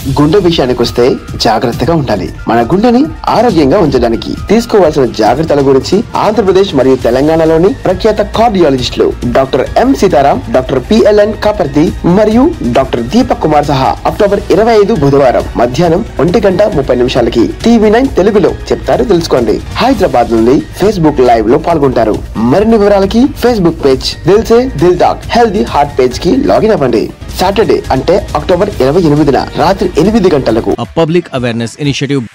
గుండె విషయానికి వస్తే జాగ్రత్తగా ఉండాలి మన గుండెని ఆరోగ్యంగా ఉంచడానికి తీసుకోవాల్సిన జాగ్రత్తల గురించి ఆంధ్రప్రదేశ్ మరియు తెలంగాణలోని ప్రఖ్యాత కార్డియాలజిస్టులు doctor M Sitaram doctor P L N Kaparthi మరియు డాక్టర్ దీపక్ కుమార్ సహా అక్టోబర్ ఇరవై ఐదు బుధవారం మధ్యాహ్నం ఒంటి గంట ముప్పై నిమిషాలకి టీవీ నైన్ తెలుగులో చెప్తారు తెలుసుకోండి హైదరాబాద్ నుండి ఫేస్బుక్ లైవ్ లో పాల్గొంటారు మరిన్ని వివరాలకి Facebook page Dil Se Dil talk healthy heart page కి లాగిన్ అవ్వండి సాటర్డే అంటే అక్టోబర్ ఇరవై ఎనిమిదిన రాత్రి ఎనిమిది గంటలకు a public awareness initiative